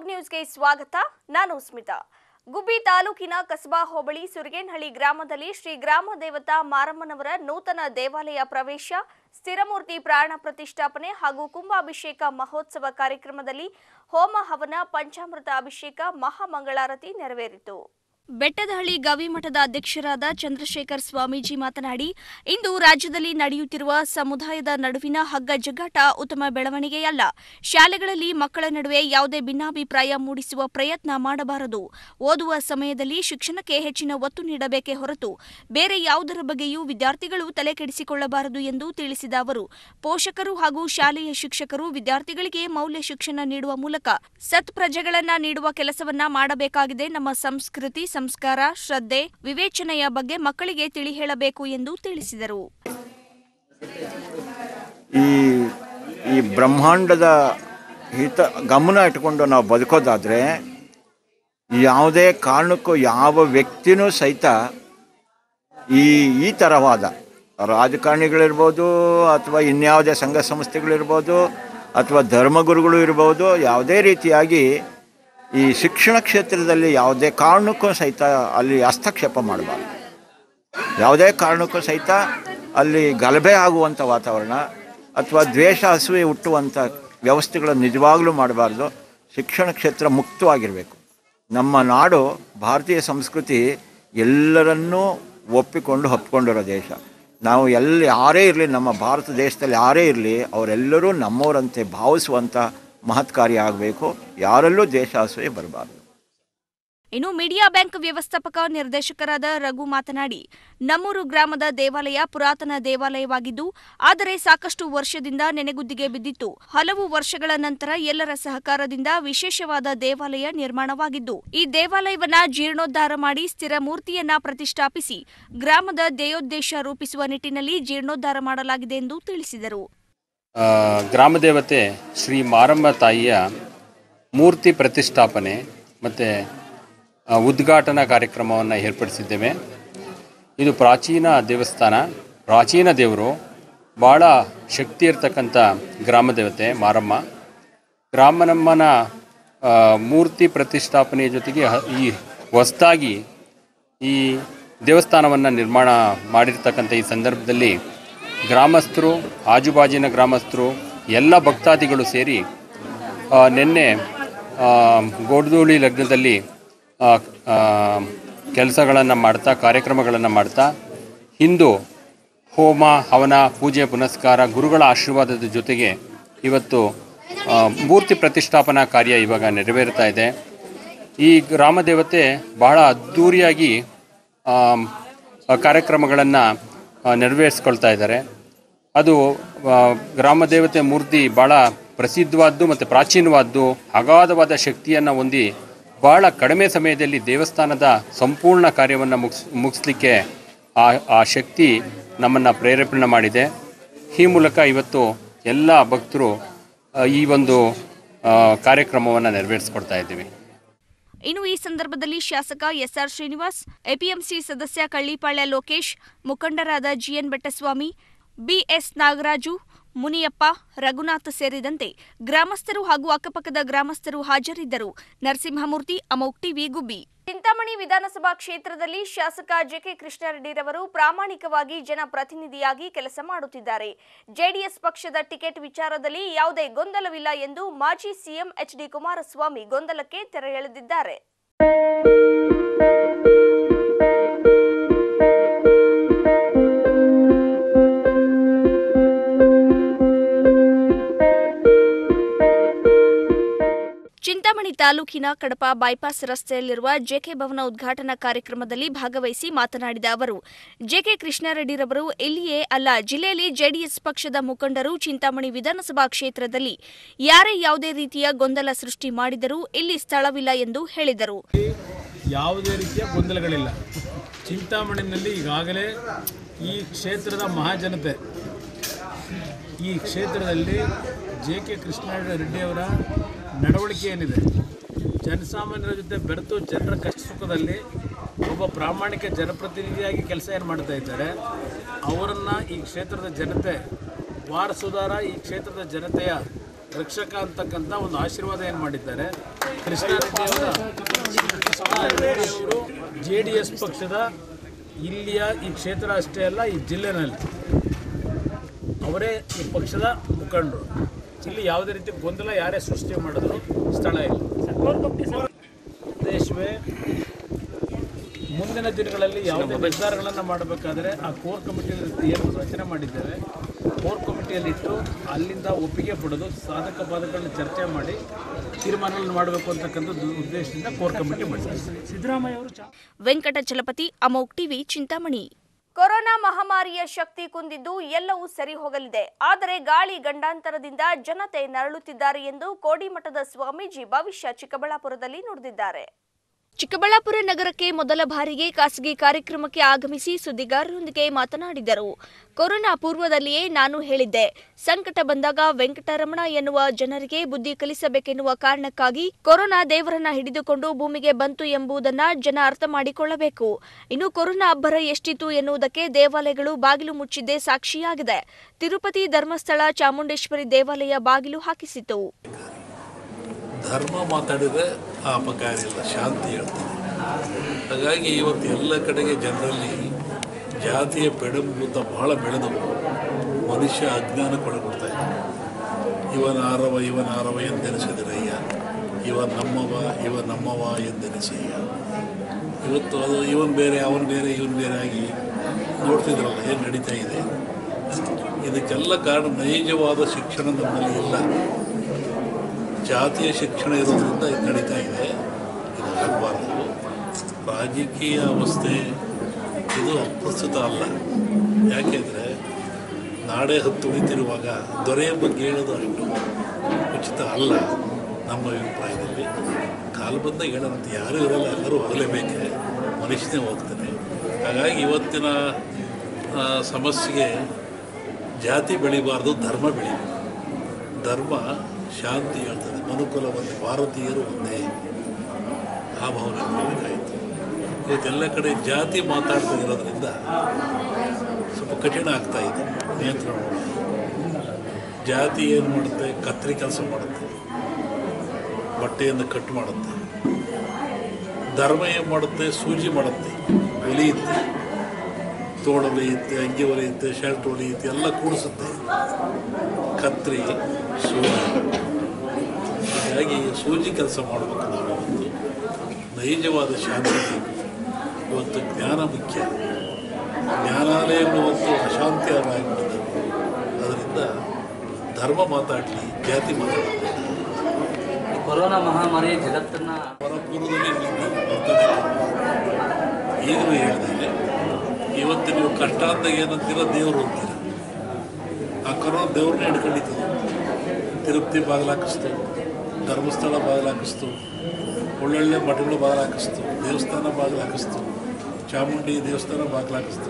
ಯೋಗ್ ನ್ಯೂಸ್ಗೆ ಸ್ವಾಗತ ನಾನು ಸ್ಮಿತಾ ಗುಬ್ಬಿ ತಾಲೂಕಿನ ಕಸಬಾ ಹೋಬಳಿ ಸುರಗೇನಹಳ್ಳಿ ಗ್ರಾಮದಲ್ಲಿ ಶ್ರೀ ಗ್ರಾಮ ದೇವತಾ ಮಾರಮ್ಮನವರ ನೂತನ ದೇವಾಲಯ ಪ್ರವೇಶ ಸ್ಥಿರಮೂರ್ತಿ ಪ್ರಾಣ ಪ್ರತಿಷ್ಠಾಪನೆ ಹಾಗೂ ಕುಂಭಾಭಿಷೇಕ ಮಹೋತ್ಸವ ಕಾರ್ಯಕ್ರಮದಲ್ಲಿ ಹೋಮ ಹವನ ಪಂಚಾಮೃತ ಅಭಿಷೇಕ ಮಹಾಮಂಗಳಾರತಿ ನೆರವೇರಿತು ಬೆಟ್ಟದಹಳ್ಳಿ ಗವಿಮಠದ ಅಧ್ಯಕ್ಷರಾದ ಚಂದ್ರಶೇಖರ್ ಸ್ವಾಮೀಜಿ ಮಾತನಾಡಿ ಇಂದು ರಾಜ್ಯದಲ್ಲಿ ನಡೆಯುತ್ತಿರುವ ಸಮುದಾಯದ ನಡುವಿನ ಹಗ್ಗ ಜಗ್ಗಾಟ ಉತ್ತಮ ಬೆಳವಣಿಗೆಯಲ್ಲ ಶಾಲೆಗಳಲ್ಲಿ ಮಕ್ಕಳ ನಡುವೆ ಯಾವುದೇ ಭಿನ್ನಾಭಿಪ್ರಾಯ ಮೂಡಿಸುವ ಪ್ರಯತ್ನ ಮಾಡಬಾರದು ಓದುವ ಸಮಯದಲ್ಲಿ ಶಿಕ್ಷಣಕ್ಕೆ ಹೆಚ್ಚಿನ ಒತ್ತು ನೀಡಬೇಕೇ ಹೊರತು ಬೇರೆ ಯಾವುದರ ಬಗ್ಗೆಯೂ ವಿದ್ಯಾರ್ಥಿಗಳು ತಲೆ ಕೆಡಿಸಿಕೊಳ್ಳಬಾರದು ಎಂದು ತಿಳಿಸಿದ ಅವರು ಪೋಷಕರು ಹಾಗೂ ಶಾಲೆಯ ಶಿಕ್ಷಕರು ವಿದ್ಯಾರ್ಥಿಗಳಿಗೆ ಮೌಲ್ಯ ಶಿಕ್ಷಣ ನೀಡುವ ಮೂಲಕ ಸತ್ಪ್ರಜೆಗಳನ್ನ ನೀಡುವ ಕೆಲಸವನ್ನ ಮಾಡಬೇಕಾಗಿದೆ ನಮ್ಮ ಸಂಸ್ಕೃತಿ ಸಂಸ್ಕಾರ ಶ್ರದ್ಧೆ ವಿವೇಚನೆಯ ಬಗ್ಗೆ ಮಕ್ಕಳಿಗೆ ತಿಳಿ ಹೇಳಬೇಕು ಎಂದು ತಿಳಿಸಿದರು ಈ ಈ ಬ್ರಹ್ಮಾಂಡದ ಹಿತ ಗಮನ ಇಟ್ಕೊಂಡು ನಾವು ಬದುಕೋದಾದರೆ ಯಾವುದೇ ಕಾರಣಕ್ಕೂ ಯಾವ ವ್ಯಕ್ತಿನೂ ಸಹಿತ ಈ ಈ ಥರವಾದ ರಾಜಕಾರಣಿಗಳಿರ್ಬೋದು ಅಥವಾ ಇನ್ಯಾವುದೇ ಸಂಘ ಸಂಸ್ಥೆಗಳಿರ್ಬೋದು ಅಥವಾ ಧರ್ಮಗುರುಗಳು ಇರ್ಬೋದು ಯಾವುದೇ ರೀತಿಯಾಗಿ ಈ ಶಿಕ್ಷಣ ಕ್ಷೇತ್ರದಲ್ಲಿ ಯಾವುದೇ ಕಾರಣಕ್ಕೂ ಸಹಿತ ಅಲ್ಲಿ ಹಸ್ತಕ್ಷೇಪ ಮಾಡಬಾರ್ದು ಯಾವುದೇ ಕಾರಣಕ್ಕೂ ಸಹಿತ ಅಲ್ಲಿ ಗಲಭೆ ಆಗುವಂಥ ವಾತಾವರಣ ಅಥವಾ ದ್ವೇಷ ಅಸೂಯೆ ಹುಟ್ಟುವಂಥ ವ್ಯವಸ್ಥೆಗಳು ನಿಜವಾಗ್ಲೂ ಮಾಡಬಾರ್ದು ಶಿಕ್ಷಣ ಕ್ಷೇತ್ರ ಮುಕ್ತವಾಗಿರಬೇಕು ನಮ್ಮ ನಾಡು ಭಾರತೀಯ ಸಂಸ್ಕೃತಿ ಎಲ್ಲರನ್ನೂ ಒಪ್ಪಿಕೊಂಡು ಒಪ್ಕೊಂಡಿರೋ ದೇಶ ನಾವು ಎಲ್ಲಿ ಯಾರೇ ಇರಲಿ ನಮ್ಮ ಭಾರತ ದೇಶದಲ್ಲಿ ಯಾರೇ ಇರಲಿ ಅವರೆಲ್ಲರೂ ನಮ್ಮವರಂತೆ ಭಾವಿಸುವಂಥ ಮಹತ್ಕಾರ್ಯ ಆಗಬೇಕು ಯಾರಲ್ಲೂ ದೇಶ ಅಸೂಯೆ ಬರಬಾರ್ದು ಇನ್ನು ಮೀಡಿಯಾ ಬ್ಯಾಂಕ್ ವ್ಯವಸ್ಥಾಪಕ ನಿರ್ದೇಶಕರಾದ ರಘು ಮಾತನಾಡಿ ನಮ್ಮೂರು ಗ್ರಾಮದ ದೇವಾಲಯ ಪುರಾತನ ದೇವಾಲಯವಾಗಿದ್ದು ಆದರೆ ಸಾಕಷ್ಟು ವರ್ಷದಿಂದ ನೆನೆಗುದ್ದಿಗೆ ಬಿದ್ದಿತ್ತು ಹಲವು ವರ್ಷಗಳ ನಂತರ ಎಲ್ಲರ ಸಹಕಾರದಿಂದ ವಿಶೇಷವಾದ ದೇವಾಲಯ ನಿರ್ಮಾಣವಾಗಿದ್ದು ಈ ದೇವಾಲಯವನ್ನ ಜೀರ್ಣೋದ್ಧಾರ ಮಾಡಿ ಸ್ಥಿರ ಮೂರ್ತಿಯನ್ನ ಪ್ರತಿಷ್ಠಾಪಿಸಿ ಗ್ರಾಮದ ಧ್ಯೇಯೋದ್ದೇಶ ರೂಪಿಸುವ ನಿಟ್ಟಿನಲ್ಲಿ ಜೀರ್ಣೋದ್ಧಾರ ಮಾಡಲಾಗಿದೆ ಎಂದು ತಿಳಿಸಿದರು ಆ, ಗ್ರಾಮದೇವತೆ ಶ್ರೀ ಮಾರಮ್ಮ ತಾಯಿಯ ಮೂರ್ತಿ ಪ್ರತಿಷ್ಠಾಪನೆ ಮತ್ತು ಉದ್ಘಾಟನಾ ಕಾರ್ಯಕ್ರಮವನ್ನು ಏರ್ಪಡಿಸಿದ್ದೇವೆ ಇದು ಪ್ರಾಚೀನ ದೇವಸ್ಥಾನ ಪ್ರಾಚೀನ ದೇವರು ಭಾಳ ಶಕ್ತಿ ಇರ್ತಕ್ಕಂಥ ಗ್ರಾಮದೇವತೆ ಮಾರಮ್ಮ ಗ್ರಾಮನಮ್ಮನ ಆ, ಮೂರ್ತಿ ಪ್ರತಿಷ್ಠಾಪನೆಯ ಜೊತೆಗೆ ಹ- ಈ ಹೊಸದಾಗಿ ಈ ದೇವಸ್ಥಾನವನ್ನು ನಿರ್ಮಾಣ ಮಾಡಿರ್ತಕ್ಕಂಥ ಈ ಸಂದರ್ಭದಲ್ಲಿ ಗ್ರಾಮಸ್ಥರು ಆಜುಬಾಜಿನ ಗ್ರಾಮಸ್ಥರು ಎಲ್ಲ ಭಕ್ತಾದಿಗಳು ಸೇರಿ ಆ, ನಿನ್ನೆ ಆ, ಗೋಡ್ದೋಳಿ ಲಗ್ನದಲ್ಲಿ ಕೆಲಸಗಳನ್ನು ಮಾಡ್ತಾ ಕಾರ್ಯಕ್ರಮಗಳನ್ನು ಮಾಡ್ತಾ ಹಿಂದೂ ಹೋಮ ಹವನ ಪೂಜೆ ಪುನಸ್ಕಾರ ಗುರುಗಳ ಆಶೀರ್ವಾದದ ಜೊತೆಗೆ ಇವತ್ತು ಆ, ಮೂರ್ತಿ ಪ್ರತಿಷ್ಠಾಪನಾ ಕಾರ್ಯ ಇವಾಗ ನೆರವೇರ್ತಾ ಇದೆ ಈ ಗ್ರಾಮ ದೇವತೆ ಬಹಳ ಅದ್ಧೂರಿಯಾಗಿ ಆಮ್, ಆ ಕಾರ್ಯಕ್ರಮಗಳನ್ನು ನೆರವೇರಿಸ್ಕೊಳ್ತಾ ಇದ್ದಾರೆ ಅದು ಆ, ಗ್ರಾಮ ದೇವತೆ ಮೂರ್ತಿ ಭಾಳ ಪ್ರಸಿದ್ಧವಾದ್ದು ಮತ್ತು ಪ್ರಾಚೀನವಾದ್ದು ಅಗಾಧವಾದ ಶಕ್ತಿಯನ್ನು ಹೊಂದಿ ಬಹಳ ಕಡಿಮೆ ಸಮಯದಲ್ಲಿ ದೇವಸ್ಥಾನದ ಸಂಪೂರ್ಣ ಕಾರ್ಯವನ್ನು ಮುಗಿಸ್ ಮುಗಿಸ್ಲಿಕ್ಕೆ ಆ ಆ ಶಕ್ತಿ ನಮ್ಮನ್ನು ಪ್ರೇರೇಪಣೆ ಮಾಡಿದೆ ಈ ಮೂಲಕ ಇವತ್ತು ಎಲ್ಲ ಭಕ್ತರು ಆ, ಈ ಒಂದು ಕಾರ್ಯಕ್ರಮವನ್ನು ನೆರವೇರಿಸ್ಕೊಡ್ತಾ ಇದ್ದೀವಿ ಇನ್ನು ಈ ಸಂದರ್ಭದಲ್ಲಿ ಶಾಸಕ ಎಸ್ಆರ್ ಶ್ರೀನಿವಾಸ್ ಎಪಿಎಂಸಿ ಸದಸ್ಯ ಕಳ್ಳಿಪಾಳ್ಯ ಲೋಕೇಶ್ ಮುಖಂಡರಾದ ಜಿಎನ್ ಬೆಟ್ಟಸ್ವಾಮಿ ಬಿಎಸ್ ನಾಗರಾಜು ಮುನಿಯಪ್ಪ ರಘುನಾಥ್ ಸೇರಿದಂತೆ ಗ್ರಾಮಸ್ಥರು ಹಾಗೂ ಅಕ್ಕಪಕ್ಕದ ಗ್ರಾಮಸ್ಥರು ಹಾಜರಿದ್ದರು ನರಸಿಂಹಮೂರ್ತಿ ಅಮೋಕ್ ಟಿವಿ ಗುಬ್ಬಿ ಚಿಂತಾಮಣಿ ವಿಧಾನಸಭಾ ಕ್ಷೇತ್ರದಲ್ಲಿ ಶಾಸಕ ಜೆಕೆ ಕೃಷ್ಣಾರೆಡ್ಡಿರವರು ಪ್ರಾಮಾಣಿಕವಾಗಿ ಜನಪ್ರತಿನಿಧಿಯಾಗಿ ಕೆಲಸ ಮಾಡುತ್ತಿದ್ದಾರೆ ಜೆಡಿಎಸ್ ಪಕ್ಷದ ಟಿಕೆಟ್ ವಿಚಾರದಲ್ಲಿ ಯಾವುದೇ ಗೊಂದಲವಿಲ್ಲ ಎಂದು ಮಾಜಿ ಸಿಎಂ ಎಚ್ಡಿ ಕುಮಾರಸ್ವಾಮಿ ಗೊಂದಲಕ್ಕೆ ತೆರೆ ಎಳೆದಿದ್ದಾರೆ ಚಿಂತಾಮಣಿ ತಾಲೂಕಿನ ಕಡಪ ಬೈಪಾಸ್ ರಸ್ತೆಯಲ್ಲಿರುವ ಜೆಕೆ ಭವನ ಉದ್ಘಾಟನಾ ಕಾರ್ಯಕ್ರಮದಲ್ಲಿ ಭಾಗವಹಿಸಿ ಮಾತನಾಡಿದ ಅವರು ಜೆಕೆ ಕೃಷ್ಣಾರೆಡ್ಡಿರವರು ಇಲ್ಲಿಯೇ ಅಲ್ಲ ಜಿಲ್ಲೆಯಲ್ಲಿ ಜೆಡಿಎಸ್ ಪಕ್ಷದ ಮುಖಂಡರು ಚಿಂತಾಮಣಿ ವಿಧಾನಸಭಾ ಕ್ಷೇತ್ರದಲ್ಲಿ ಯಾರೇ ಯಾವುದೇ ರೀತಿಯ ಗೊಂದಲ ಸೃಷ್ಟಿ ಮಾಡಿದರೂ ಇಲ್ಲಿ ಸ್ಥಳವಿಲ್ಲ ಎಂದು ಹೇಳಿದರು ಯಾವುದೇ ರೀತಿಯ ಗೊಂದಲಗಳಿಲ್ಲ ಚಿಂತಾಮಣಿನಲ್ಲಿ ಈಗಾಗಲೇ ಈ ಕ್ಷೇತ್ರದ ಮಹಾಜನತೆ ಈ ಕ್ಷೇತ್ರದಲ್ಲಿ ಜೆ ಕೆ ಕೃಷ್ಣಾರೆಡ್ಡಿಯವರ ನಡವಳಿಕೆ ಏನಿದೆ ಜನಸಾಮಾನ್ಯರ ಜೊತೆ ಬೆರೆತು ಜನರ ಕಷ್ಟ ಸುಖದಲ್ಲಿ ಒಬ್ಬ ಪ್ರಾಮಾಣಿಕ ಜನಪ್ರತಿನಿಧಿಯಾಗಿ ಕೆಲಸ ಏನು ಮಾಡ್ತಾ ಇದ್ದಾರೆ ಅವರನ್ನು ಈ ಕ್ಷೇತ್ರದ ಜನತೆ ವಾರಸುದಾರ ಈ ಕ್ಷೇತ್ರದ ಜನತೆಯ ರಕ್ಷಕ ಅಂತಕ್ಕಂಥ ಒಂದು ಆಶೀರ್ವಾದ ಏನು ಮಾಡಿದ್ದಾರೆ ಕೃಷ್ಣಾರೆಡ್ಡಿಯವರ ಕೃಷ್ಣಾರೆಡ್ಡಿಯವರು ಜೆ ಡಿ ಎಸ್ ಪಕ್ಷದ ಇಲ್ಲಿಯ ಈ ಕ್ಷೇತ್ರ ಅಷ್ಟೇ ಅಲ್ಲ ಈ ಜಿಲ್ಲೆನಲ್ಲಿ ಅವರೇ ಈ ಪಕ್ಷದ ಮುಖಂಡರು ಇಲ್ಲಿ ಯಾವುದೇ ರೀತಿ ಗೊಂದಲ ಯಾರೇ ಸೃಷ್ಟಿ ಮಾಡಿದ್ರು ಸ್ಥಳ ಇಲ್ಲ ದೇಶವೇ ಮುಂದಿನ ದಿನಗಳಲ್ಲಿ ಯಾವುದೇ ನಿರ್ಧಾರಗಳನ್ನು ಮಾಡಬೇಕಾದ್ರೆ ಆ ಕೋರ್ ಕಮಿಟಿ ಏನು ರಚನೆ ಮಾಡಿದ್ದೇವೆ ಕೋರ್ ಕಮಿಟಿಯಲ್ಲಿಟ್ಟು ಅಲ್ಲಿಂದ ಒಪ್ಪಿಗೆ ಪಡೆದು ಸಾಧಕ ಬಾಧಕಗಳನ್ನ ಚರ್ಚೆ ಮಾಡಿ ತೀರ್ಮಾನಗಳನ್ನು ಮಾಡಬೇಕು ಅಂತಕ್ಕಂಥದ್ದು ಉದ್ದೇಶದಿಂದ ಕೋರ್ ಕಮಿಟಿ ಮಾಡಿದ್ದಾರೆ ಸಿದ್ದರಾಮಯ್ಯ ಅವರು ವೆಂಕಟಚಲಪತಿ ಅಮೋಕ್ ಟಿವಿ ಚಿಂತಾಮಣಿ ಕೊರೋನಾ ಮಹಾಮಾರಿಯ ಶಕ್ತಿ ಕುಂದಿದ್ದು ಎಲ್ಲವೂ ಸರಿ ಹೋಗಲಿದೆ ಆದರೆ ಗಾಳಿ ಗಂಡಾಂತರದಿಂದ ಜನತೆ ನರಳುತ್ತಿದ್ದಾರೆ ಎಂದು ಕೋಡಿಮಠದ ಸ್ವಾಮೀಜಿ ಭವಿಷ್ಯ ಚಿಕ್ಕಬಳ್ಳಾಪುರದಲ್ಲಿ ನುಡಿದಿದ್ದಾರೆ ಚಿಕ್ಕಬಳ್ಳಾಪುರ ನಗರಕ್ಕೆ ಮೊದಲ ಬಾರಿಗೆ ಖಾಸಗಿ ಕಾರ್ಯಕ್ರಮಕ್ಕೆ ಆಗಮಿಸಿ ಸುದ್ದಿಗಾರರೊಂದಿಗೆ ಮಾತನಾಡಿದರು ಕೊರೋನಾ ಪೂರ್ವದಲ್ಲಿಯೇ ನಾನು ಹೇಳಿದ್ದೆ ಸಂಕಟ ಬಂದಾಗ ವೆಂಕಟರಮಣ ಎನ್ನುವ ಜನರಿಗೆ ಬುದ್ಧಿ ಕಲಿಸಬೇಕೆನ್ನುವ ಕಾರಣಕ್ಕಾಗಿ ಕೊರೋನಾ ದೇವರನ್ನ ಹಿಡಿದುಕೊಂಡು ಭೂಮಿಗೆ ಬಂತು ಎಂಬುದನ್ನ ಜನ ಅರ್ಥ ಮಾಡಿಕೊಳ್ಳಬೇಕು ಇನ್ನು ಕೊರೋನಾ ಅಬ್ಬರ ಎಷ್ಟಿತ್ತು ಎನ್ನುವುದಕ್ಕೆ ದೇವಾಲಯಗಳು ಬಾಗಿಲು ಮುಚ್ಚಿದ್ದೇ ಸಾಕ್ಷಿಯಾಗಿದೆ ತಿರುಪತಿ ಧರ್ಮಸ್ಥಳ ಚಾಮುಂಡೇಶ್ವರಿ ದೇವಾಲಯ ಬಾಗಿಲು ಹಾಕಿಸಿತು ಧರ್ಮ ಮಾತಾಡಿದರೆ ಆ ಅಪಕಾರ ಇಲ್ಲ ಶಾಂತಿ ಹೇಳ್ತಾರೆ ಹಾಗಾಗಿ ಇವತ್ತು ಎಲ್ಲ ಕಡೆಗೆ ಜನರಲ್ಲಿ ಜಾತಿಯ ಪೆಡಂಭೂತ ಬಹಳ ಬೆಳೆದು ಮನುಷ್ಯ ಅಜ್ಞಾನಕ್ಕೊಳಗೊಡ್ತಾ ಇದ್ದಾನೆ ಇವನ ಆರವ ಇವನ ಆರವ ಎಂದೆನಿಸಿದರಯ್ಯ ಇವ ನಮ್ಮವ ಇವ ನಮ್ಮವ ಎಂದೆನಿಸಯ್ಯ ಇವತ್ತು ಅದು ಇವನ್ ಬೇರೆ ಅವನು ಬೇರೆ ಇವನು ಬೇರೆ ಆಗಿ ನೋಡ್ತಿದ್ರಲ್ಲ ಏನು ನಡೀತಾ ಇದೆ ಇದಕ್ಕೆಲ್ಲ ಕಾರಣ ನೈಜವಾದ ಶಿಕ್ಷಣ ನಮ್ಮಲ್ಲಿ ಇಲ್ಲ ಜಾತಿಯ ಶಿಕ್ಷಣ ಇರೋದ್ರಿಂದ ಇದು ನಡೀತಾ ಇದೆ ಇದು ಆಗಬಾರ್ದು ರಾಜಕೀಯ ಅವಸ್ಥೆ ಇದು ಪ್ರಸ್ತುತ ಅಲ್ಲ ಯಾಕೆಂದರೆ ನಾಡೇ ಹತ್ತು ಉಳಿತಿರುವಾಗ ದೊರೆಯ ಬಗ್ಗೆ ಹೇಳೋದು ಅಷ್ಟು ಉಚಿತ ಅಲ್ಲ ನಮ್ಮ ಅಭಿಪ್ರಾಯದಲ್ಲಿ ಕಾಲು ಬಂದಾಗ ಹೇಳೋದಂತ ಯಾರೂ ಇರಲ್ಲ ಎಲ್ಲರೂ ಹೋಗಲೇಬೇಕೆ ಮನುಷ್ಯನೇ ಹೋಗ್ತಾನೆ ಹಾಗಾಗಿ ಇವತ್ತಿನ ಆ, ಸಮಸ್ಯೆಗೆ ಜಾತಿ ಬೆಳಿಬಾರ್ದು ಧರ್ಮ ಬೆಳಿಬೇಕು ಧರ್ಮ ಶಾಂತಿ ಹೇಳ್ತದೆ ಮನುಕುಲ ಒಂದೇ ಭಾರತೀಯರು ಒಂದೇ ಆ ಭಾವನೆ ಬೆಳೀಬೇಕಾಯಿತು ಇವತ್ತೆಲ್ಲ ಕಡೆ ಜಾತಿ ಮಾತಾಡ್ತಾ ಇರೋದ್ರಿಂದ ಸ್ವಲ್ಪ ಕಠಿಣ ಆಗ್ತಾ ಇದೆ ನಿಯಂತ್ರಣ ಮಾಡೋದು. ಜಾತಿ ಏನು ಮಾಡುತ್ತೆ ಕತ್ತರಿ ಕೆಲಸ ಮಾಡುತ್ತೆ ಬಟ್ಟೆಯನ್ನು ಕಟ್ ಮಾಡುತ್ತೆ ಧರ್ಮ ಏನು ಮಾಡುತ್ತೆ ಸೂಜಿ ಮಾಡುತ್ತೆ ಹೊಲಿಯುತ್ತೆ ತೋಳು ಹೊಲಿಯುತ್ತೆ ಅಂಗಿ ಹೊಲಿಯುತ್ತೆ ಶರ್ಟ್ ಹೊಲಿಯುತ್ತೆ ಎಲ್ಲ ಕೂಡಿಸುತ್ತೆ ಕತ್ರಿ ಸೂಜಿ ಹೀಗಾಗಿ ಸೂಜಿ ಕೆಲಸ ಮಾಡಬೇಕು ನಾವು ಒಂದು ನೈಜವಾದ ಶಾಂತಿ ಬೇಕು. ಇವತ್ತು ಜ್ಞಾನ ಮುಖ್ಯ ಜ್ಞಾನಾಲಯಗಳು ಇವತ್ತು ಅಶಾಂತಿ ಆಗಿಬಿಟ್ಟಿದೆ ಅದರಿಂದ ಧರ್ಮ ಮಾತಾಡಲಿ ಜಾತಿ ಮಾತಾಡಲಿ ಕೊರೋನಾ ಮಹಾಮಾರಿ ಜಗತ್ತನ್ನ ಪರಪೂರ್ವದಲ್ಲಿ ಬರ್ತದೆ ಈಗಲೂ ಹೇಳಿದೆ ಇವತ್ತು ನೀವು ಕಷ್ಟ ಅಂದಾಗ ಏನಂತೀರ ದೇವರು ಅಂತೀರ ಆ ಕರೋನಾ ದೇವ್ರನ್ನ ಹಿಡ್ಕೊಂಡಿದ್ದದು ತಿರುಪತಿ ಬಾಗಿಲಾಕಿಸ್ತು ಧರ್ಮಸ್ಥಳ ಬಾಗಿಲಾಕಿಸ್ತು ಒಳ್ಳೊಳ್ಳೆ ಮಠಗಳು ಬಾಗಿಲಾಕಿಸ್ತು ದೇವಸ್ಥಾನ ಬಾಗಿಲಾಕಿಸ್ತು ಚಾಮುಂಡಿ ದೇವಸ್ಥಾನ ಬಾಗಿಲಾಕಿಸ್ತು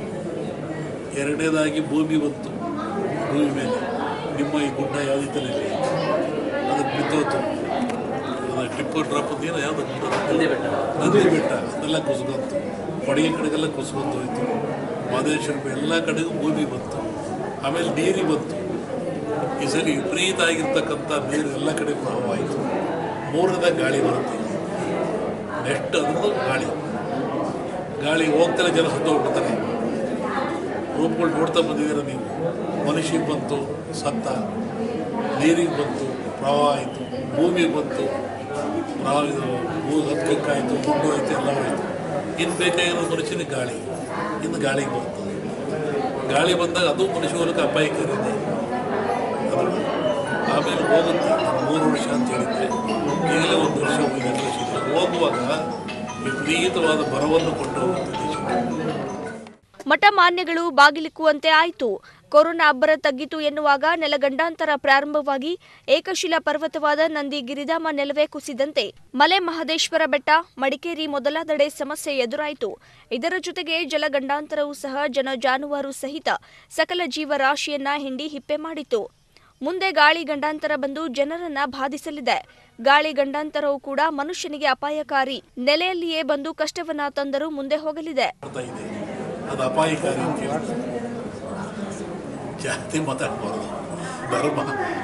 ಎರಡನೇದಾಗಿ ಭೂಮಿ ಬಂತು ಭೂಮಿ ಮೇಲೆ ನಿಮ್ಮ ಈ ಗುಡ್ಡ ಯಾವುದಿತ್ತಲ್ಲಿ ಅದಕ್ಕೆ ಬಿದ್ದೋತು ಅದು ಟಿಪ್ಪು ಡ್ರಾಪ್ ಏನು ಯಾವುದು ನಂದಿ ಬೆಟ್ಟ ನಂದಿ ಬೆಟ್ಟ ಅದೆಲ್ಲ ಕುಸ್ಕೊಂತು ಕೊಡಗೆ ಕಡೆಗೆಲ್ಲ ಕುಸ್ಕೊಂಡು ಹೋಯ್ತು ಮಾದೇಶ್ವರ ಎಲ್ಲ ಕಡೆಗೂ ಭೂಮಿ ಬಂತು ಆಮೇಲೆ ನೀರಿಗೆ ಬಂತು ಈ ಸರಿ ವಿಪರೀತ ಆಗಿರ್ತಕ್ಕಂಥ ನೀರು ಎಲ್ಲ ಕಡೆ ಪ್ರವಾಹವಾಯಿತು ಮೂರನೇದ ಗಾಳಿ ಬರುತ್ತೆ ನೆಕ್ಸ್ಟ್ ಅನ್ನೋದು ಗಾಳಿ ಗಾಳಿ ಹೋಗ್ತಾರೆ ಜನ ಸುತ್ತೋಗ್ಬಿಡ್ತಾರೆ ರೂಪಗಳು ನೋಡ್ತಾ ಬಂದಿದ್ದೀರ ನೀವು ಮನುಷ್ಯಗೆ ಬಂತು ಸತ್ತ ನೀರಿಗೆ ಬಂತು ಪ್ರವಾಹ ಆಯಿತು ಭೂಮಿಗೆ ಬಂತು ಪ್ರವಾಹ ಇದು ಭೂ ಹತ್ಕಕ್ಕಾಯಿತು ಗುಡ್ಡು ಆಯಿತು ಎಲ್ಲ ಹೋಯಿತು ಇನ್ನು ಬೇಕಾಗಿರೋ ಮನುಷ್ಯನಿಗೆ ಗಾಳಿ ಇನ್ನು ಗಾಳಿಗೆ ಬರ್ತದೆ ಗಾಳಿ ಬಂದಾಗ ಅದು ಮನುಷ್ಯ ಮೂಲಕ ಅಪಾಯಕಾರಿದೆ ಅದು ಆಮೇಲೆ ಹೋಗುತ್ತೆ ನಾನು ಮೂರು ವರ್ಷ ಅಂತ ಹೇಳಿದ್ದೆ ಈಗಲೇ ಒಂದು ವರ್ಷ ಹೋಗಿ ಎರಡು ವರ್ಷ ಇಲ್ಲ ಹೋಗುವಾಗ ವಿಪರೀತವಾದ ಬರವನ್ನು ಕೊಂಡು ಹೋಗುತ್ತೆ ದೇಶಕ್ಕೆ ಮಠ ಮಾನ್ಯಗಳು ಬಾಗಿಲಿಕ್ಕುವಂತೆ ಆಯಿತು ಕೊರೋನಾ ಅಬ್ಬರ ತಗ್ಗಿತು ಎನ್ನುವಾಗ ನೆಲಗಂಡಾಂತರ ಪ್ರಾರಂಭವಾಗಿ ಏಕಶಿಲಾ ಪರ್ವತವಾದ ನಂದಿ ಗಿರಿಧಾಮ ನೆಲವೇ ಕುಸಿದಂತೆ ಮಲೆ ಮಹದೇಶ್ವರ ಬೆಟ್ಟ ಮಡಿಕೇರಿ ಮೊದಲಾದೆಡೆ ಸಮಸ್ಯೆ ಎದುರಾಯಿತು ಇದರ ಜೊತೆಗೆ ಜಲಗಂಡಾಂತರವೂ ಸಹ ಜನ ಜಾನುವಾರು ಸಹಿತ ಸಕಲ ಜೀವರಾಶಿಯನ್ನ ಹಿಂಡಿ ಹಿಪ್ಪೆ ಮಾಡಿತು ಮುಂದೆ ಗಾಳಿ ಗಂಡಾಂತರ ಬಂದು ಜನರನ್ನ ಬಾಧಿಸಲಿದೆ ಗಾಳಿ ಗಂಡಾಂತರವು ಕೂಡ ಮನುಷ್ಯನಿಗೆ ಅಪಾಯಕಾರಿ ನೆಲೆಯಲ್ಲಿಯೇ ಬಂದು ಕಷ್ಟವನ್ನ ತಂದರೂ ಮುಂದೆ ಹೋಗಲಿದೆ ಮಾಡ್ತಾ ಇದೆ ಅದು ಅಪಾಯಕಾರಿ ಅಂತ ಹೇಳ್ತಾರೆ ಜಾತಿ ಮಾತಾಡಬಾರ್ದು ಧರ್ಮ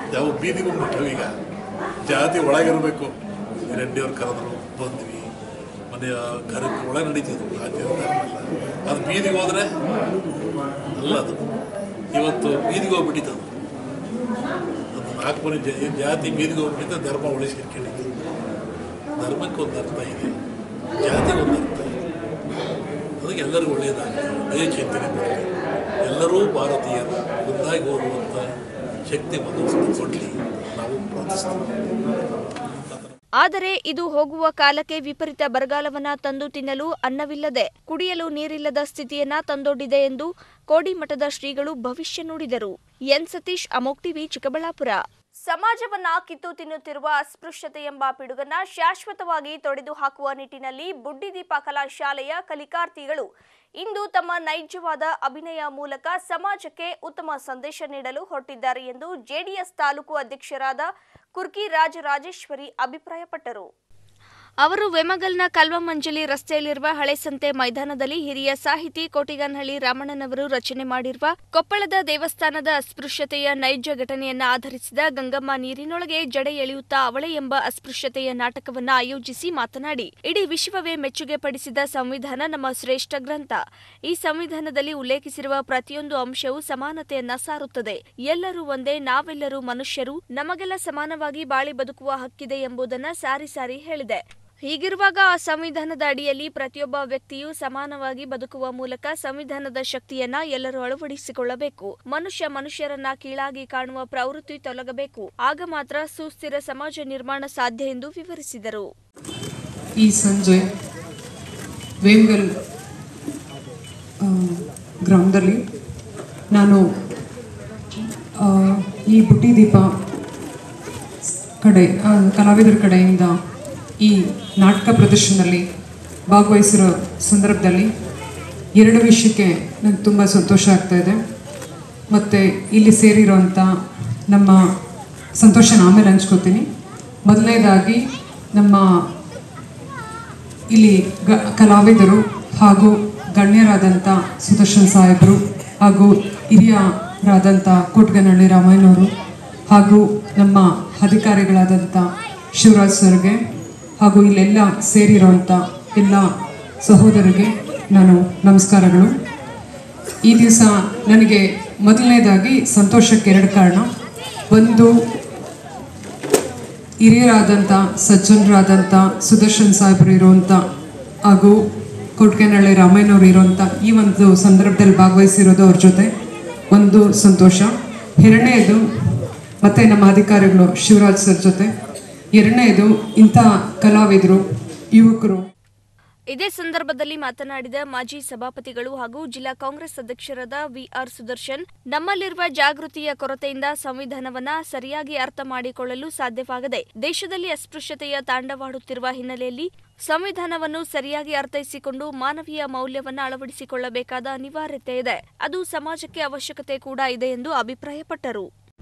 ಯಾವ ಬೀದಿಗೂ ಬಿಟ್ಟವು ಈಗ ಜಾತಿ ಒಳಗಿರಬೇಕು ರೆಡ್ಡಿಯವ್ರು ಕರೆದ್ರು ಬಂದ್ವಿ ಮನೆಯ ಕರಕ್ಕೆ ಒಳಗೆ ನಡೀತಿದ್ವು ಜಾತಿ ಧರ್ಮ ಎಲ್ಲ ಅದು ಬೀದಿಗೆ ಹೋದರೆ ಅಲ್ಲ ಅದು ಇವತ್ತು ಬೀದಿಗೆ ಹೋಗ್ಬಿಟ್ಟಿತ್ತು ಅದು ಅದು ನಾಲ್ಕು ಮನೆ ಜ- ಜಾತಿ ಬೀದಿಗೆ ಹೋಗ್ಬಿಟ್ಟಿದ್ದ ಧರ್ಮ ಉಳಿಸಿರ್ಕೊಂಡಿದ್ದು ಧರ್ಮಕ್ಕೆ ಒಂದು ಅರ್ಥ ಇದೆ ಜಾತಿಗೆ ಒಂದು ಅರ್ಥ ಇದೆ ಅದಕ್ಕೆ ಎಲ್ಲರಿಗೂ ಒಳ್ಳೆಯದಾಗಲಿ ಅದೇ ಚಿಂತನೆ ಬರಲಿ ಎಲ್ಲರೂ ಭಾರತೀಯರು ಒಂದಾಗಿ ಹೋಗುವಂಥ ಶಕ್ತಿ ಮನಸ್ಸನ್ನು ಕೊಡಲಿ ನಾವು ಪ್ರಾರ್ಥಿಸ್ತೀವಿ ಆದರೆ ಇದು ಹೋಗುವ ಕಾಲಕ್ಕೆ ವಿಪರೀತ ಬರಗಾಲವನ್ನ ತಂದು ತಿನ್ನಲು ಅನ್ನವಿಲ್ಲದೆ ಕುಡಿಯಲು ನೀರಿಲ್ಲದ ಸ್ಥಿತಿಯನ್ನ ತಂದೊಡ್ಡಿದೆ ಎಂದು ಕೋಡಿಮಠದ ಶ್ರೀಗಳು ಭವಿಷ್ಯ ನುಡಿದರು ಎನ್ ಸತೀಶ್ ಅಮೋಕ್ ಟಿವಿ ಚಿಕ್ಕಬಳ್ಳಾಪುರ ಸಮಾಜವನ್ನ ಕಿತ್ತು ತಿನ್ನುತ್ತಿರುವ ಅಸ್ಪೃಶ್ಯತೆ ಎಂಬ ಪಿಡುಗನ್ನ ಶಾಶ್ವತವಾಗಿ ತೊಡೆದು ಹಾಕುವ ನಿಟ್ಟಿನಲ್ಲಿ ಬುಡ್ಡಿದೀಪ ಕಲಾಶಾಲೆಯ ಕಲಿಕಾರ್ಥಿಗಳು ಇಂದು ತಮ್ಮ ನೈಜವಾದ ಅಭಿನಯ ಮೂಲಕ ಸಮಾಜಕ್ಕೆ ಉತ್ತಮ ಸಂದೇಶ ನೀಡಲು ಹೊರಟಿದ್ದಾರೆ ಎಂದು ಜೆಡಿಎಸ್ ತಾಲೂಕು ಅಧ್ಯಕ್ಷರಾದ ಕುರ್ಕಿ ರಾಜರಾಜೇಶ್ವರಿ ಅಭಿಪ್ರಾಯಪಟ್ಟರು ಅವರು ವೆಮಗಲ್ನ ಕಲ್ವಮಂಜಲಿ ರಸ್ತೆಯಲ್ಲಿರುವ ಹಳೆ ಸಂತೆ ಮೈದಾನದಲ್ಲಿ ಹಿರಿಯ ಸಾಹಿತಿ ಕೋಟಿಗನಹಳ್ಳಿ ರಾಮಣ್ಣನವರು ರಚನೆ ಮಾಡಿರುವ ಕೊಪ್ಪಳದ ದೇವಸ್ಥಾನದ ಅಸ್ಪೃಶ್ಯತೆಯ ನೈಜ ಘಟನೆಯನ್ನ ಆಧರಿಸಿದ ಗಂಗಮ್ಮ ನೀರಿನೊಳಗೆ ಜಡೆ ಎಳೆಯುತ್ತಾ ಅವಳೆ ಎಂಬ ಅಸ್ಪೃಶ್ಯತೆಯ ನಾಟಕವನ್ನ ಆಯೋಜಿಸಿ ಮಾತನಾಡಿ ಇಡೀ ವಿಶ್ವವೇ ಮೆಚ್ಚುಗೆ ಪಡಿಸಿದ ಸಂವಿಧಾನ ನಮ್ಮ ಶ್ರೇಷ್ಠ ಗ್ರಂಥ ಈ ಸಂವಿಧಾನದಲ್ಲಿ ಉಲ್ಲೇಖಿಸಿರುವ ಪ್ರತಿಯೊಂದು ಅಂಶವು ಸಮಾನತೆಯನ್ನ ಸಾರುತ್ತದೆ ಎಲ್ಲರೂ ಒಂದೇ ನಾವೆಲ್ಲರೂ ಮನುಷ್ಯರು ನಮಗೆಲ್ಲ ಸಮಾನವಾಗಿ ಬಾಳಿ ಬದುಕುವ ಹಕ್ಕಿದೆ ಎಂಬುದನ್ನ ಸಾರಿ ಸಾರಿ ಹೇಳಿದೆ ಹೀಗಿರುವಾಗ ಆ ಸಂವಿಧಾನದ ಅಡಿಯಲ್ಲಿ ಪ್ರತಿಯೊಬ್ಬ ವ್ಯಕ್ತಿಯು ಸಮಾನವಾಗಿ ಬದುಕುವ ಮೂಲಕ ಸಂವಿಧಾನದ ಶಕ್ತಿಯನ್ನ ಎಲ್ಲರೂ ಅಳವಡಿಸಿಕೊಳ್ಳಬೇಕು ಮನುಷ್ಯ ಮನುಷ್ಯರನ್ನ ಕೀಳಾಗಿ ಕಾಣುವ ಪ್ರವೃತ್ತಿ ತೊಲಗಬೇಕು ಆಗ ಮಾತ್ರ ಸುಸ್ಥಿರ ಸಮಾಜ ನಿರ್ಮಾಣ ಸಾಧ್ಯ ಎಂದು ವಿವರಿಸಿದರು ಈ ಸಂಜೆ ವೇಮ್ಗಲ್ ಆ, ಗ್ರಾಮದಲ್ಲಿ ನಾನು ಆ, ಈ ಬುಟ್ಟಿದೀಪ ಕಡೆ ಆ, ಕಲಾವಿದರ ಕಡೆಯಿಂದ ಈ ನಾಟಕ ಪ್ರದರ್ಶನದಲ್ಲಿ ಭಾಗವಹಿಸಿರೋ ಸಂದರ್ಭದಲ್ಲಿ ಎರಡು ವಿಷಯಕ್ಕೆ ನನಗೆ ತುಂಬ ಸಂತೋಷ ಆಗ್ತಾ ಇದೆ ಮತ್ತು ಇಲ್ಲಿ ಸೇರಿರೋಂಥ ನಮ್ಮ ಸಂತೋಷನ ಆಮೇಲೆ ಹಂಚ್ಕೋತೀನಿ ಮೊದಲನೇದಾಗಿ ನಮ್ಮ ಇಲ್ಲಿ ಗ ಕಲಾವಿದರು ಹಾಗೂ ಗಣ್ಯರಾದಂಥ ಸುದರ್ಶನ್ ಸಾಹೇಬರು ಹಾಗೂ ಹಿರಿಯರಾದಂಥ ಕೋಟ್ಗನಹಳ್ಳಿ ರಾಮಯ್ಯನವರು ಹಾಗೂ ನಮ್ಮ ಅಧಿಕಾರಿಗಳಾದಂಥ ಶಿವರಾಜ್ ಸರ್ಗೆ ಹಾಗೂ ಇಲ್ಲೆಲ್ಲ ಸೇರಿರೋಂಥ ಎಲ್ಲ ಸಹೋದರಿಗೆ ನಾನು ನಮಸ್ಕಾರಗಳು ಈ ದಿವಸ ನನಗೆ ಮೊದಲನೇದಾಗಿ ಸಂತೋಷಕ್ಕೆ ಎರಡು ಕಾರಣ ಒಂದು ಹಿರಿಯರಾದಂಥ ಸಜ್ಜನರಾದಂಥ ಸುದರ್ಶನ್ ಸಾಹೇಬರು ಇರುವಂಥ ಹಾಗೂ ಕೊಟ್ಕೆನಹಳ್ಳಿ ರಾಮಯ್ಯನವರು ಇರುವಂಥ ಈ ಒಂದು ಸಂದರ್ಭದಲ್ಲಿ ಭಾಗವಹಿಸಿರೋದು ಅವ್ರ ಜೊತೆ ಒಂದು ಸಂತೋಷ ಎರಡನೇದು ಮತ್ತು ನಮ್ಮ ಅಧಿಕಾರಿಗಳು ಶಿವರಾಜ್ ಸರ್ ಜೊತೆ ಎರಡನೇದು ಇಂಥ ಕಲಾವಿದರು ಯುವಕರು ಇದೇ ಸಂದರ್ಭದಲ್ಲಿ ಮಾತನಾಡಿದ ಮಾಜಿ ಸಭಾಪತಿಗಳು ಹಾಗೂ ಜಿಲ್ಲಾ ಕಾಂಗ್ರೆಸ್ ಅಧ್ಯಕ್ಷರಾದ ವಿಆರ್ ಸುದರ್ಶನ್ ನಮ್ಮಲ್ಲಿರುವ ಜಾಗೃತಿಯ ಕೊರತೆಯಿಂದ ಸಂವಿಧಾನವನ್ನ ಸರಿಯಾಗಿ ಅರ್ಥ ಮಾಡಿಕೊಳ್ಳಲು ಸಾಧ್ಯವಾಗದೆ ದೇಶದಲ್ಲಿ ಅಸ್ಪೃಶ್ಯತೆಯ ತಾಂಡವಾಡುತ್ತಿರುವ ಹಿನ್ನೆಲೆಯಲ್ಲಿ ಸಂವಿಧಾನವನ್ನು ಸರಿಯಾಗಿ ಅರ್ಥೈಸಿಕೊಂಡು ಮಾನವೀಯ ಮೌಲ್ಯವನ್ನ ಅಳವಡಿಸಿಕೊಳ್ಳಬೇಕಾದ ಅನಿವಾರ್ಯತೆ ಇದೆ ಅದು ಸಮಾಜಕ್ಕೆ ಅವಶ್ಯಕತೆ ಕೂಡ ಇದೆ ಎಂದು ಅಭಿಪ್ರಾಯಪಟ್ಟರು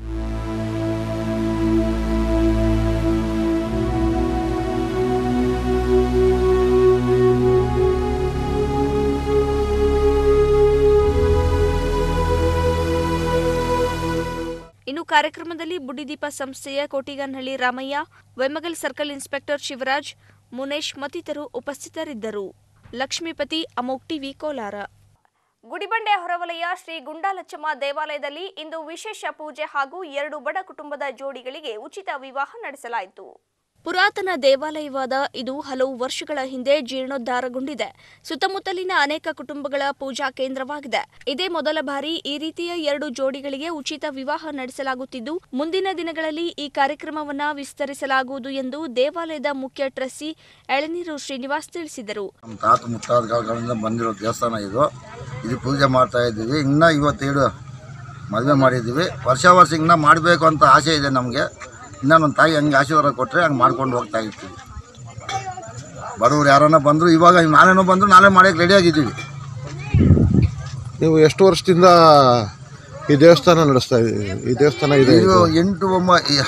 ಇನ್ನು ಕಾರ್ಯಕ್ರಮದಲ್ಲಿ ಬುಡ್ಡಿದೀಪ ಸಂಸ್ಥೆಯ ಕೋಟಿಗನಹಳ್ಳಿ ರಾಮಯ್ಯ ವೆಮಗಲ್ ಸರ್ಕಲ್ ಇನ್ಸ್ಪೆಕ್ಟರ್ ಶಿವರಾಜ್ ಮುನೇಶ್ ಮತ್ತಿತರರು ಉಪಸ್ಥಿತರಿದ್ದರು ಲಕ್ಷ್ಮೀಪತಿ ಅಮೋಕ್ ಟಿವಿ ಕೋಲಾರ ಗುಡಿಬಂಡೆ ಹೊರವಲಯ ಶ್ರೀ ಗುಂಡಾಲಚ್ಚಮ್ಮ ದೇವಾಲಯದಲ್ಲಿ ಇಂದು ವಿಶೇಷ ಪೂಜೆ ಹಾಗೂ ಎರಡು ಬಡ ಕುಟುಂಬದ ಜೋಡಿಗಳಿಗೆ ಉಚಿತ ವಿವಾಹ ನಡೆಸಲಾಯಿತು ಪುರಾತನ ದೇವಾಲಯವಾದ ಇದು ಹಲವು ವರ್ಷಗಳ ಹಿಂದೆ ಜೀರ್ಣೋದ್ಧಾರಗೊಂಡಿದೆ ಸುತ್ತಮುತ್ತಲಿನ ಅನೇಕ ಕುಟುಂಬಗಳ ಪೂಜಾ ಕೇಂದ್ರವಾಗಿದೆ ಇದೇ ಮೊದಲ ಬಾರಿ ಈ ರೀತಿಯ ಎರಡು ಜೋಡಿಗಳಿಗೆ ಉಚಿತ ವಿವಾಹ ನಡೆಸಲಾಗುತ್ತಿದ್ದು ಮುಂದಿನ ದಿನಗಳಲ್ಲಿ ಈ ಕಾರ್ಯಕ್ರಮವನ್ನ ವಿಸ್ತರಿಸಲಾಗುವುದು ಎಂದು ದೇವಾಲಯದ ಮುಖ್ಯ ಟ್ರಸ್ಟಿ ಎಳನೀರು ಶ್ರೀನಿವಾಸ್ ತಿಳಿಸಿದರು ನಮ್ಮ ತಾತ ಮುತ್ತಾದಗಳಿಂದ ಬಂದಿರೋ ದೇವಸ್ಥಾನ ಇದು ಇದು ಪೂಜೆ ಮಾಡ್ತಾ ಇದ್ದೀವಿ ಇನ್ನೂ ಇವತ್ತೇಳು ಮದುವೆ ಮಾಡಿದ್ದೀವಿ ವರ್ಷ ವರ್ಷ ಇನ್ನೂ ಮಾಡಬೇಕು ಅಂತ ಆಸೆ ಇದೆ ನಮಗೆ ಇನ್ನೂ ನನ್ನ ತಾಯಿ ಹಂಗೆ ಆಶೀರ್ವಾದ ಕೊಟ್ಟರೆ ಹಂಗೆ ಮಾಡ್ಕೊಂಡು ಹೋಗ್ತಾ ಇರ್ತೀವಿ ಬಡವ್ರು ಯಾರನ್ನ ಬಂದರು ಇವಾಗ ನಾನೇನೋ ಬಂದರು ನಾಳೆ ಮಾಡೋಕ್ಕೆ ರೆಡಿಯಾಗಿದ್ದೀವಿ ನೀವು ಎಷ್ಟು ವರ್ಷದಿಂದ ಈ ದೇವಸ್ಥಾನ ನಡೆಸ್ತಾ ಇದ್ದೀವಿ ಈ ದೇವಸ್ಥಾನ ಇದೆ ಇದು ಎಂಟು ಒಮ್ಮ ಈ-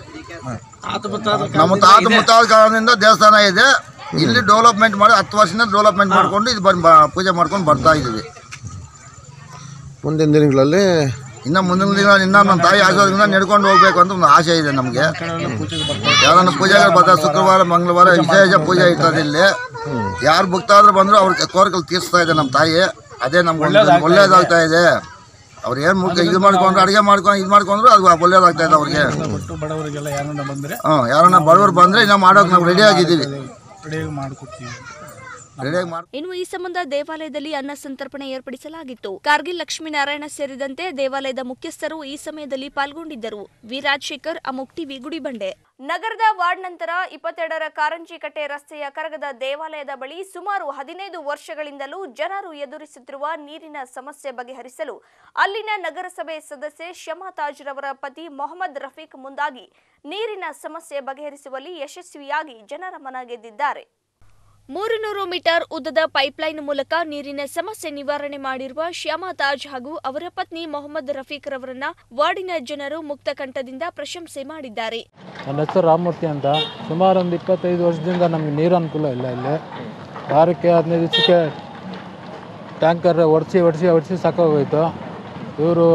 ನಮ್ಮ ತಾತ ಮುತ್ತಾದ ಕಾಲದಿಂದ ದೇವಸ್ಥಾನ ಇದೆ ಇಲ್ಲಿ ಡೆವಲಪ್ಮೆಂಟ್ ಮಾಡಿ ಹತ್ತು ವರ್ಷದಿಂದ ಡೆವಲಪ್ಮೆಂಟ್ ಮಾಡ್ಕೊಂಡು ಇದು ಬಂದು ಪೂಜೆ ಮಾಡ್ಕೊಂಡು ಬರ್ತಾ ಇದ್ದೀವಿ ಮುಂದಿನ ದಿನಗಳಲ್ಲಿ ಇನ್ನು ಮುಂದಿನ ದಿನ ಇನ್ನ ನನ್ನ ತಾಯಿ ಆಶೀರ್ವಾದದಿಂದ ನಡ್ಕೊಂಡು ಹೋಗ್ಬೇಕು ಅಂತ ಒಂದು ಆಸೆ ಇದೆ ನಮಗೆ ಯಾರನ್ನ ಪೂಜೆಗಳು ಬರ್ತಾರೆ ಶುಕ್ರವಾರ ಮಂಗಳವಾರ ವಿಶೇಷ ಪೂಜೆ ಇರ್ತದೆ ಇಲ್ಲಿ ಯಾರು ಭಕ್ತಾದ್ರು ಬಂದ್ರು ಅವ್ರ ಕೋರಿಕಲ್ ತೀರಿಸ್ತಾ ಇದೆ ನಮ್ಮ ತಾಯಿ ಅದೇ ನಮ್ಗೆ ಒಂದು ಒಳ್ಳೇದಾಗ್ತಾ ಇದೆ ಅವ್ರು ಏನು ಮುಖ್ಯ ಇದು ಮಾಡ್ಕೊಂಡ್ರು ಅಡುಗೆ ಮಾಡ್ಕೊಂಡು ಇದು ಮಾಡ್ಕೊಂಡ್ರು ಅದು ಒಳ್ಳೇದಾಗ್ತಾ ಇದೆ ಅವ್ರಿಗೆ ಕೊಟ್ಟು ಬಡವರಿಗೆಲ್ಲ ಯಾರನ್ನ ಬಂದರೆ ಹ್ಞೂ ಯಾರನ್ನ ಬಡವರು ಬಂದರೆ ಇನ್ನ ಮಾಡೋಕೆ ನಾವು ರೆಡಿ ಆಗಿದ್ದೀವಿ ರೆಡಿಯಾಗಿ ಮಾಡಿಕೊಡ್ತೀವಿ ರೆಡಿಯಾಗಿ ಮಾಡಿ ಇನ್ನು ಈ ಸಂಬಂಧ ದೇವಾಲಯದಲ್ಲಿ ಅನ್ನ ಸಂತರ್ಪಣೆ ಏರ್ಪಡಿಸಲಾಗಿತ್ತು ಕಾರ್ಗಿಲ್ ಲಕ್ಷ್ಮೀನಾರಾಯಣ ಸೇರಿದಂತೆ ದೇವಾಲಯದ ಮುಖ್ಯಸ್ಥರು ಈ ಸಮಯದಲ್ಲಿ ಪಾಲ್ಗೊಂಡಿದ್ದರು ವಿ ರಾಜಶೇಖರ್ ಅಮುಕ್ ಟಿವಿ ಗುಡಿಬಂಡೆ ನಗರದ ವಾರ್ಡ್ ನಂತರ ಇಪ್ಪತ್ತೆರಡರ ಕಾರಂಜಿಕಟ್ಟೆ ರಸ್ತೆಯ ಕರಗದ ದೇವಾಲಯದ ಬಳಿ ಸುಮಾರು ಹದಿನೈದು ವರ್ಷಗಳಿಂದಲೂ ಜನರು ಎದುರಿಸುತ್ತಿರುವ ನೀರಿನ ಸಮಸ್ಯೆ ಬಗೆಹರಿಸಲು ಅಲ್ಲಿನ ನಗರಸಭೆ ಸದಸ್ಯೆ ಶಮಾ ತಾಜ್ರವರ ಪತಿ ಮೊಹಮ್ಮದ್ ರಫೀಕ್ ಮುಂದಾಗಿ ನೀರಿನ ಸಮಸ್ಯೆ ಬಗೆಹರಿಸುವಲ್ಲಿ ಯಶಸ್ವಿಯಾಗಿ ಜನರ ಮನ ಗೆದ್ದಿದ್ದಾರೆ ಮೂರು ನೂರು ಮೀಟರ್ ಉದ್ದದ ಪೈಪ್ಲೈನ್ ಮೂಲಕ ನೀರಿನ ಸಮಸ್ಯೆ ನಿವಾರಣೆ ಮಾಡಿರುವ ಶ್ಯಾಮಾ ತಾಜ್ ಹಾಗೂ ಅವರ ಪತ್ನಿ ಮೊಹಮ್ಮದ್ ರಫೀಕ್ ರವರನ್ನ ವಾರ್ಡಿನ ಜನರು ಮುಕ್ತ ಕಂಠದಿಂದ ಪ್ರಶಂಸೆ ಮಾಡಿದ್ದಾರೆ ನನ್ನ ಹೆಸರು ರಾಮಮೂರ್ತಿ ಅಂತ ಸುಮಾರು ಒಂದು ಇಪ್ಪತ್ತೈದು ವರ್ಷದಿಂದ ನಮಗೆ ನೀರು ಅನುಕೂಲ ಇಲ್ಲ ಇಲ್ಲಿ ವಾರಕ್ಕೆ ಹದಿನೈದು ದಿವಸಕ್ಕೆ ಟ್ಯಾಂಕರ್ ಒಡಿಸಿ ಒಡಿಸಿ ಒಡಿಸಿ ಸಾಕಾಗೋಯ್ತು ಇವರು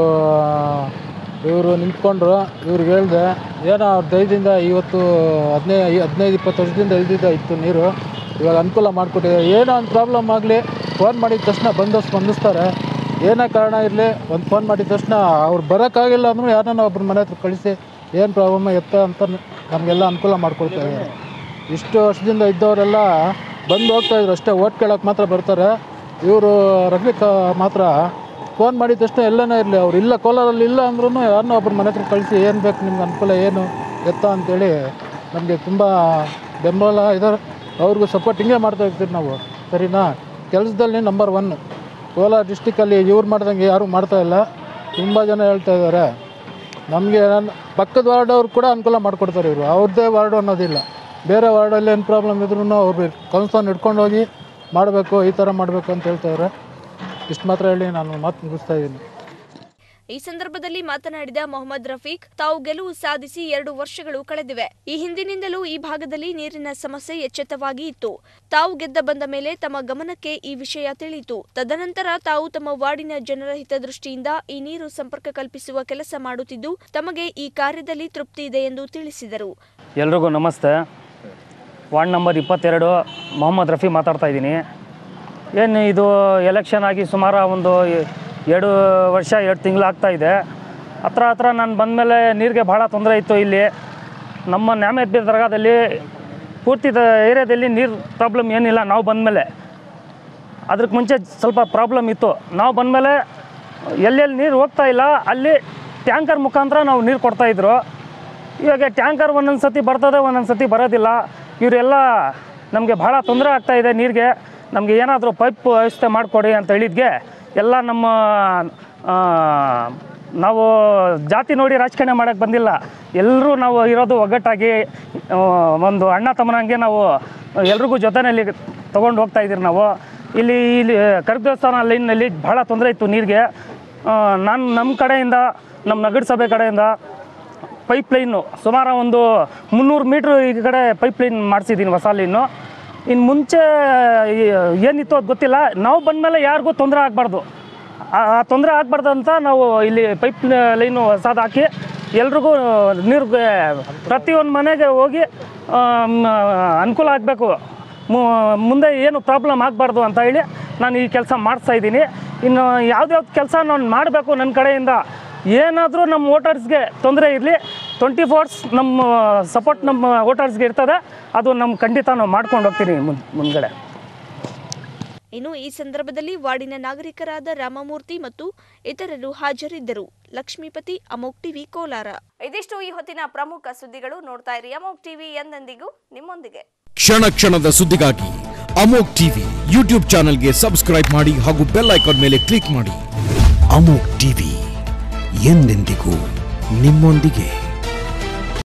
ಇವರು ನಿಂತ್ಕೊಂಡ್ರು ಇವ್ರಿಗೆ ಹೇಳಿದೆ ಏನೋ ಅವ್ರ ದಯದಿಂದ ಇವತ್ತು ಹದಿನೈದು ಹದಿನೈದು ಇಪ್ಪತ್ತು ವರ್ಷದಿಂದ ಇಲ್ದಿದ್ದ ಇತ್ತು ನೀರು ಇವಾಗ ಅನುಕೂಲ ಮಾಡಿಕೊಟ್ಟಿದೆ ಏನೋ ಒಂದು ಪ್ರಾಬ್ಲಮ್ ಆಗಲಿ ಫೋನ್ ಮಾಡಿದ ತಕ್ಷಣ ಬಂದು ಸ್ಪಂದಿಸ್ತಾರೆ ಏನೇ ಕಾರಣ ಇರಲಿ ಒಂದು ಫೋನ್ ಮಾಡಿದ ತಕ್ಷಣ ಅವ್ರು ಬರೋಕ್ಕಾಗಿಲ್ಲ ಅಂದರೂ ಯಾರನ್ನ ಒಬ್ರ ಮನೆ ಹತ್ರ ಕಳಿಸಿ ಏನು ಪ್ರಾಬ್ಲಮ್ ಎತ್ತ ಅಂತ ನಮಗೆಲ್ಲ ಅನುಕೂಲ ಮಾಡ್ಕೊಡ್ತಾ ಇದ್ದಾರೆ ಇಷ್ಟು ವರ್ಷದಿಂದ ಇದ್ದವರೆಲ್ಲ ಬಂದು ಹೋಗ್ತಾಯಿದ್ರು ಅಷ್ಟೇ ಓಟ್ ಕೇಳೋಕೆ ಮಾತ್ರ ಬರ್ತಾರೆ ಇವರು ರಫೀಕ್ ಮಾತ್ರ ಫೋನ್ ಮಾಡಿದ ತಕ್ಷಣ ಎಲ್ಲನೇ ಇರಲಿ ಅವ್ರು ಇಲ್ಲ ಕೋಲಾರಲ್ಲಿ ಇಲ್ಲ ಅಂದ್ರೂ ಯಾರನ್ನೋ ಒಬ್ರ ಮನೆ ಹತ್ರ ಕಳಿಸಿ ಏನು ಬೇಕು ನಿಮ್ಗೆ ಅನುಕೂಲ ಏನು ಎತ್ತ ಅಂತೇಳಿ ನಮಗೆ ತುಂಬ ಬೆಂಬಲ ಇದ್ದಾರೆ ಅವ್ರಿಗೂ ಸಪೋರ್ಟ್ ಹಿಂಗೆ ಮಾಡ್ತಾ ಇರ್ತೀವಿ ನಾವು ಸರಿನಾ ಕೆಲಸದಲ್ಲಿ ನಂಬರ್ ಒನ್ ಕೋಲಾರ ಡಿಸ್ಟಿಕಲ್ಲಿ ಇವ್ರು ಮಾಡ್ದಂಗೆ ಯಾರೂ ಮಾಡ್ತಾ ಇಲ್ಲ ತುಂಬ ಜನ ಹೇಳ್ತಾ ಇದ್ದಾರೆ ನಮಗೆ ನನ್ನ ಪಕ್ಕದ ವಾರ್ಡ್ ಅವ್ರು ಕೂಡ ಅನುಕೂಲ ಮಾಡಿಕೊಡ್ತಾರೆ ಇವರು ಅವ್ರದ್ದೇ ವಾರ್ಡು ಅನ್ನೋದಿಲ್ಲ ಬೇರೆ ವಾರ್ಡಲ್ಲಿ ಏನು ಪ್ರಾಬ್ಲಮ್ ಇದ್ರೂ ಅವ್ರು ಕೌನ್ಸನ್ ಹಿಡ್ಕೊಂಡು ಹೋಗಿ ಮಾಡಬೇಕು ಈ ಥರ ಮಾಡಬೇಕು ಅಂತ ಹೇಳ್ತಾಯಿದ್ದಾರೆ ಇಷ್ಟು ಮಾತ್ರ ಹೇಳಿ ನಾನು ಮಾತು ಮುಗಿಸ್ತಾ ಇದ್ದೀನಿ ಈ ಸಂದರ್ಭದಲ್ಲಿ ಮಾತನಾಡಿದ ಮೊಹಮ್ಮದ್ ರಫೀಕ್ ತಾವು ಗೆಲುವು ಸಾಧಿಸಿ ಎರಡು ವರ್ಷಗಳು ಕಳೆದಿವೆ ಈ ಹಿಂದಿನಿಂದಲೂ ಈ ಭಾಗದಲ್ಲಿ ನೀರಿನ ಸಮಸ್ಯೆ ಎಚ್ಚೆತ್ತವಾಗಿ ಇತ್ತು ತಾವು ಗೆದ್ದ ಬಂದ ಮೇಲೆ ತಮ್ಮ ಗಮನಕ್ಕೆ ಈ ವಿಷಯ ತಿಳಿಯಿತು ತದನಂತರ ತಾವು ತಮ್ಮ ವಾರ್ಡಿನ ಜನರ ಹಿತದೃಷ್ಟಿಯಿಂದ ಈ ನೀರು ಸಂಪರ್ಕ ಕಲ್ಪಿಸುವ ಕೆಲಸ ಮಾಡುತ್ತಿದ್ದು ತಮಗೆ ಈ ಕಾರ್ಯದಲ್ಲಿ ತೃಪ್ತಿ ಇದೆ ಎಂದು ತಿಳಿಸಿದರು ಎಲ್ರಿಗೂ ನಮಸ್ತೆ ವಾರ್ಡ್ ನಂಬರ್ ಇಪ್ಪತ್ತೆರಡು ಮೊಹಮ್ಮದ್ ರಫಿ ಮಾತಾಡ್ತಾ ಇದ್ದೀನಿ ಏನು ಇದು ಎಲೆಕ್ಷನ್ ಆಗಿ ಸುಮಾರು ಒಂದು ಎರಡು ವರ್ಷ ಎರಡು ತಿಂಗಳು ಆಗ್ತಾ ಇದೆ ಹತ್ರ ಹತ್ರ ನಾನು ಬಂದಮೇಲೆ ನೀರಿಗೆ ಭಾಳ ತೊಂದರೆ ಇತ್ತು ಇಲ್ಲಿ ನಮ್ಮ ನ್ಯಾಮತಿ ದರ್ಗಾದಲ್ಲಿ ಪೂರ್ತಿ ದ- ಏರಿಯಾದಲ್ಲಿ ನೀರು ಪ್ರಾಬ್ಲಮ್ ಏನಿಲ್ಲ ನಾವು ಬಂದಮೇಲೆ ಅದಕ್ಕೆ ಮುಂಚೆ ಸ್ವಲ್ಪ ಪ್ರಾಬ್ಲಮ್ ಇತ್ತು ನಾವು ಬಂದಮೇಲೆ ಎಲ್ಲೆಲ್ಲಿ ನೀರು ಹೋಗ್ತಾ ಇಲ್ಲ ಅಲ್ಲಿ ಟ್ಯಾಂಕರ್ ಮುಖಾಂತರ ನಾವು ನೀರು ಕೊಡ್ತಾಯಿದ್ರು ಇವಾಗ ಟ್ಯಾಂಕರ್ ಒಂದೊಂದು ಸತಿ ಬರ್ತದೆ ಒಂದೊಂದು ಸತಿ ಬರೋದಿಲ್ಲ ಇವರೆಲ್ಲ ನಮಗೆ ಭಾಳ ತೊಂದರೆ ಆಗ್ತಾ ಇದೆ ನೀರಿಗೆ ನಮಗೆ ಏನಾದರೂ ಪೈಪ್ ವ್ಯವಸ್ಥೆ ಮಾಡಿಕೊಡಿ ಅಂತ ಹೇಳಿದ್ಗೆ ಎಲ್ಲ ನಮ್ಮ ಆ, ನಾವು ಜಾತಿ ನೋಡಿ ರಾಜಕಾರಣ ಮಾಡೋಕ್ಕೆ ಬಂದಿಲ್ಲ ಎಲ್ಲರೂ ನಾವು ಇರೋದು ಒಗ್ಗಟ್ಟಾಗಿ ಆ, ಒಂದು ಅಣ್ಣ ತಮ್ಮನಂಗೆ ನಾವು ಎಲ್ರಿಗೂ ಜೊತೆಯಲ್ಲಿ ತೊಗೊಂಡು ಹೋಗ್ತಾ ಇದ್ದೀರಿ ನಾವು ಇಲ್ಲಿ ಇಲ್ಲಿ ಕರ್ಗ ದೇವಸ್ಥಾನ ಲೈನ್ನಲ್ಲಿ ಭಾಳ ತೊಂದರೆ ಇತ್ತು ನೀರಿಗೆ ನಾನು ನಮ್ಮ ಕಡೆಯಿಂದ ನಮ್ಮ ನಗರಸಭೆ ಕಡೆಯಿಂದ ಪೈಪ್ ಲೈನು ಸುಮಾರು ಒಂದು ಮುನ್ನೂರು ಮೀಟ್ರ್ ಈ ಕಡೆ ಪೈಪ್ ಲೈನ್ ಮಾಡಿಸಿದ್ದೀನಿ ಹೊಸ ಲೈನು ಇನ್ನು ಮುಂಚೆ ಈ- ಏನಿತ್ತು ಅದು ಗೊತ್ತಿಲ್ಲ ನಾವು ಬಂದಮೇಲೆ ಯಾರಿಗೂ ತೊಂದರೆ ಆಗಬಾರ್ದು ಆ ತೊಂದರೆ ಆಗಬಾರ್ದು ಅಂತ ನಾವು ಇಲ್ಲಿ ಪೈಪ್ ಲೈನು ಹೊಸದು ಹಾಕಿ ಎಲ್ರಿಗೂ ನೀರಿಗೆ ಪ್ರತಿಯೊಂದು ಮನೆಗೆ ಹೋಗಿ ಆಮ್, ಅನುಕೂಲ ಆಗಬೇಕು ಮುಂದೆ ಏನು ಪ್ರಾಬ್ಲಮ್ ಆಗಬಾರ್ದು ಅಂತ ಹೇಳಿ ನಾನು ಈ ಕೆಲಸ ಮಾಡಿಸ್ತಾ ಇದ್ದೀನಿ ಇನ್ನು ಯಾವ್ದ್ಯಾವ್ದು ಕೆಲಸ ನಾನು ಮಾಡಬೇಕು ನನ್ನ ಕಡೆಯಿಂದ ಏನಾದರೂ ನಮ್ಮ ವೋಟರ್ಸ್ಗೆ ತೊಂದರೆ ಇರಲಿ ಟ್ವೆಂಟಿ ಫೋರ್ಸ್ ನಮ್ಮ ಸಪೋರ್ಟ್ ನಮ್ಮ ವೋಟರ್ಸ್ಗೆ ಇರ್ತದೆ ಅದು ನಮ್ಮ ಖಂಡಿತ ನಾವು ಮಾಡ್ಕೊಂಡು ಹೋಗ್ತೀನಿ ಮುನ್ ಮುಂದ್ಗಡೆ ಇನ್ನು ಈ ಸಂದರ್ಭದಲ್ಲಿ ವಾರ್ಡಿನ ನಾಗರಿಕರಾದ ರಾಮಮೂರ್ತಿ ಮತ್ತು ಇತರರು ಹಾಜರಿದ್ದರು ಲಕ್ಷ್ಮೀಪತಿ ಅಮೋಕ್ ಟಿವಿ ಕೋಲಾರ ಇದಿಷ್ಟು ಈ ಹೊತ್ತಿನ ಪ್ರಮುಖ ಸುದ್ದಿಗಳು ನೋಡ್ತಾ ಇರಿ ಅಮೋಕ್ ಟಿವಿ ಎಂದೆಂದಿಗೂ ನಿಮ್ಮೊಂದಿಗೆ ಕ್ಷಣ ಕ್ಷಣದ ಸುದ್ದಿಗಾಗಿ ಅಮೋಕ್ ಟಿವಿ ಯೂಟ್ಯೂಬ್ ಚಾನೆಲ್ಗೆ ಸಬ್ಸ್ಕ್ರೈಬ್ ಮಾಡಿ ಹಾಗೂ ಬೆಲ್ ಐಕಾನ್ ಮೇಲೆ ಕ್ಲಿಕ್ ಮಾಡಿ ಅಮೋಕ್ ಟಿವಿ ಎಂದೆಂದಿಗೂ ನಿಮ್ಮೊಂದಿಗೆ